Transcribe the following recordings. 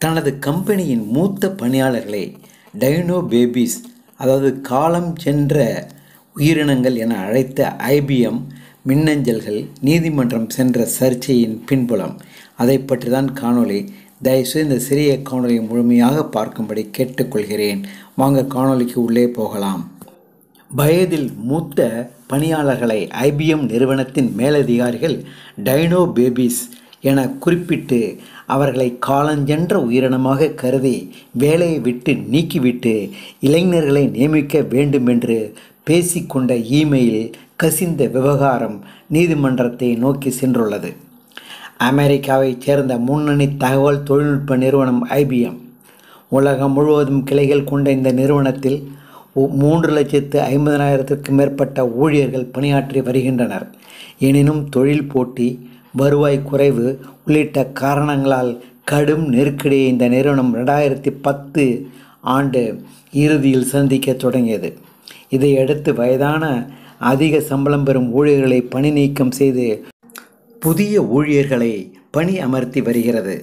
தனது கம்பெனியின் மூத்த பணியாளர்களை டைனோ பேபிஸ் அதாவது காலம் சென்ற உயிரினங்கள் என அழைத்த ஐபிஎம் மின்னஞ்சல்கள் நீதிமன்றம் சென்ற சர்ச்சையின் பின்புலம் அதை பற்றி தான் காணொளி தயவுசெய்து இந்த சிறிய காணொலியை முழுமையாக பார்க்கும்படி கேட்டுக்கொள்கிறேன் வாங்க காணொளிக்கு உள்ளே போகலாம் வயதில் மூத்த பணியாளர்களை ஐபிஎம் நிறுவனத்தின் மேலதிகாரிகள் டைனோ பேபிஸ் என குறிப்பிட்டு அவர்களை காலஞ்சென்ற உயிரினமாக கருதி வேலையை விட்டு நீக்கிவிட்டு இளைஞர்களை நியமிக்க வேண்டுமென்று பேசிக்கொண்ட இமெயில் கசிந்த விவகாரம் நீதிமன்றத்தை நோக்கி சென்றுள்ளது அமெரிக்காவைச் சேர்ந்த முன்னணி தகவல் தொழில்நுட்ப நிறுவனம் ஐபிஎம் உலகம் முழுவதும் கிளைகள் கொண்ட இந்த நிறுவனத்தில் மூன்று லட்சத்து ஐம்பதனாயிரத்திற்கும் மேற்பட்ட ஊழியர்கள் பணியாற்றி வருகின்றனர் எனினும் தொழில் போட்டி வருவாய் குறைவு உள்ளிட்ட காரணங்களால் கடும் நெருக்கடியை இந்த நிறுவனம் ரெண்டாயிரத்தி பத்து ஆண்டு இறுதியில் சந்திக்க தொடங்கியது இதையடுத்து வயதான அதிக சம்பளம் பெறும் ஊழியர்களை பணி நீக்கம் செய்து புதிய ஊழியர்களை பணி அமர்த்தி வருகிறது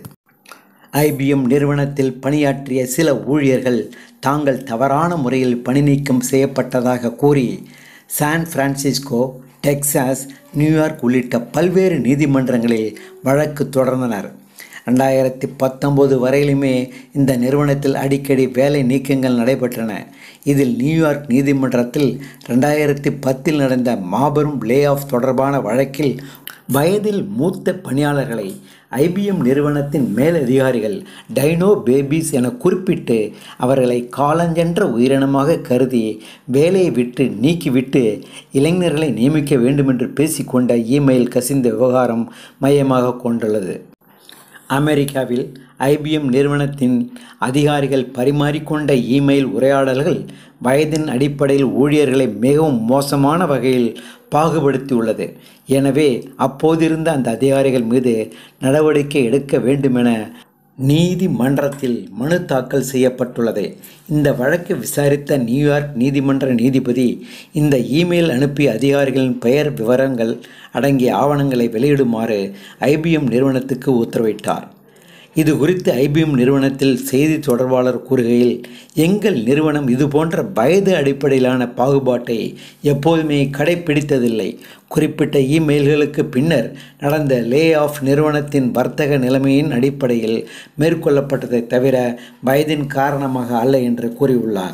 ஐபிஎம் நிறுவனத்தில் பணியாற்றிய சில ஊழியர்கள் தாங்கள் தவறான முறையில் பணி நீக்கம் செய்யப்பட்டதாக கூறி சான் பிரான்சிஸ்கோ டெக்சாஸ் நியூயார்க் உள்ளிட்ட பல்வேறு நீதிமன்றங்களில் வழக்கு தொடர்ந்தனர் ரெண்டாயிரத்தி பத்தொம்போது வரையிலுமே இந்த நிறுவனத்தில் அடிக்கடி வேலை நீக்கங்கள் நடைபெற்றன இதில் நியூயார்க் நீதிமன்றத்தில் ரெண்டாயிரத்தி பத்தில் நடந்த மாபெரும் லே ஆஃப் தொடர்பான வழக்கில் வயதில் மூத்த பணியாளர்களை ஐபிஎம் நிறுவனத்தின் மேலதிகாரிகள் டைனோ பேபிஸ் என குறிப்பிட்டு அவர்களை காலஞ்சென்ற உயிரினமாக கருதி வேலையை விட்டு நீக்கிவிட்டு இளைஞர்களை நியமிக்க வேண்டுமென்று பேசிக்கொண்ட இமெயில் கசிந்த விவகாரம் மையமாக கொண்டுள்ளது அமெரிக்காவில் ஐபிஎம் நிறுவனத்தின் அதிகாரிகள் பரிமாறிக்கொண்ட இமெயில் உரையாடல்கள் வயதின் அடிப்படையில் ஊழியர்களை மிகவும் மோசமான வகையில் பாகுபடுத்தியுள்ளது எனவே அப்போதிருந்த அந்த அதிகாரிகள் மீது நடவடிக்கை எடுக்க வேண்டுமென நீதிமன்றத்தில் மனு தாக்கல் செய்யப்பட்டுள்ளது இந்த வழக்கு விசாரித்த நியூயார்க் நீதிமன்ற நீதிபதி இந்த இமெயில் அனுப்பிய அதிகாரிகளின் பெயர் விவரங்கள் அடங்கிய ஆவணங்களை வெளியிடுமாறு ஐபிஎம் நிறுவனத்துக்கு உத்தரவிட்டார் இது குறித்து ஐபிஎம் நிறுவனத்தில் செய்தி தொடர்பாளர் கூறுகையில் எங்கள் நிறுவனம் இதுபோன்ற வயது அடிப்படையிலான பாகுபாட்டை எப்போதுமே கடைபிடித்ததில்லை குறிப்பிட்ட இமெயில்களுக்கு பின்னர் நடந்த லே ஆஃப் நிறுவனத்தின் வர்த்தக நிலைமையின் அடிப்படையில் மேற்கொள்ளப்பட்டதை தவிர வயதின் காரணமாக அல்ல என்று கூறியுள்ளார்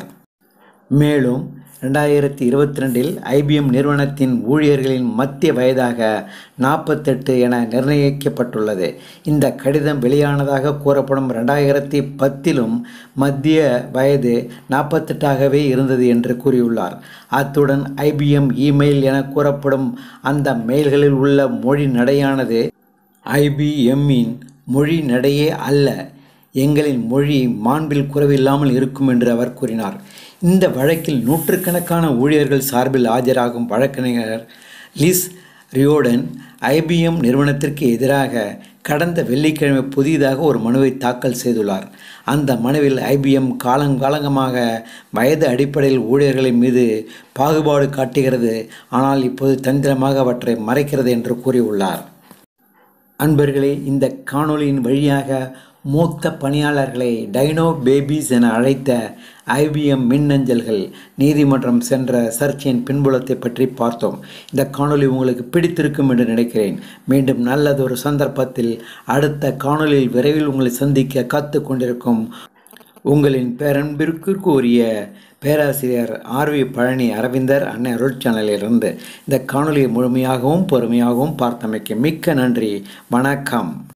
மேலும் ரெண்டாயிரத்தி இருபத்தி ரெண்டில் ஐபிஎம் நிறுவனத்தின் ஊழியர்களின் மத்திய வயதாக நாற்பத்தெட்டு என நிர்ணயிக்கப்பட்டுள்ளது இந்த கடிதம் வெளியானதாக கூறப்படும் ரெண்டாயிரத்தி பத்திலும் மத்திய வயது நாற்பத்தெட்டாகவே இருந்தது என்று கூறியுள்ளார் அத்துடன் ஐபிஎம் இமெயில் என கூறப்படும் அந்த மெயில்களில் உள்ள மொழி நடையானது ஐபிஎம்மின் மொழி நடையே அல்ல எங்களின் மொழி மாண்பில் குறைவில்லாமல் இருக்கும் என்று அவர் கூறினார் இந்த வழக்கில் நூற்றுக்கணக்கான ஊழியர்கள் சார்பில் ஆஜராகும் வழக்கறிஞர் லிஸ் ரியோடன் ஐபிஎம் நிறுவனத்திற்கு எதிராக கடந்த வெள்ளிக்கிழமை புதிதாக ஒரு மனுவை தாக்கல் செய்துள்ளார் அந்த மனுவில் ஐபிஎம் காலங்காலங்கமாக வயது அடிப்படையில் ஊழியர்களின் மீது பாகுபாடு காட்டுகிறது ஆனால் இப்போது தந்திரமாக அவற்றை மறைக்கிறது என்று கூறியுள்ளார் அன்பர்களே இந்த காணொளியின் வழியாக மூத்த பணியாளர்களை டைனோ பேபிஸ் என அழைத்த ஐபிஎம் மின்னஞ்சல்கள் நீதிமன்றம் சென்ற சர்ச்சையின் பின்புலத்தை பற்றி பார்த்தோம் இந்த காணொளி உங்களுக்கு பிடித்திருக்கும் என்று நினைக்கிறேன் மீண்டும் நல்லதொரு சந்தர்ப்பத்தில் அடுத்த காணொளியில் விரைவில் உங்களை சந்திக்க காத்து கொண்டிருக்கும் உங்களின் பேரன்பிற்கு கூறிய பேராசிரியர் ஆர்வி பழனி அரவிந்தர் அன்னை அருள் சேனலிலிருந்து இந்த காணொலியை முழுமையாகவும் பொறுமையாகவும் பார்த்தமைக்கு மிக்க நன்றி வணக்கம்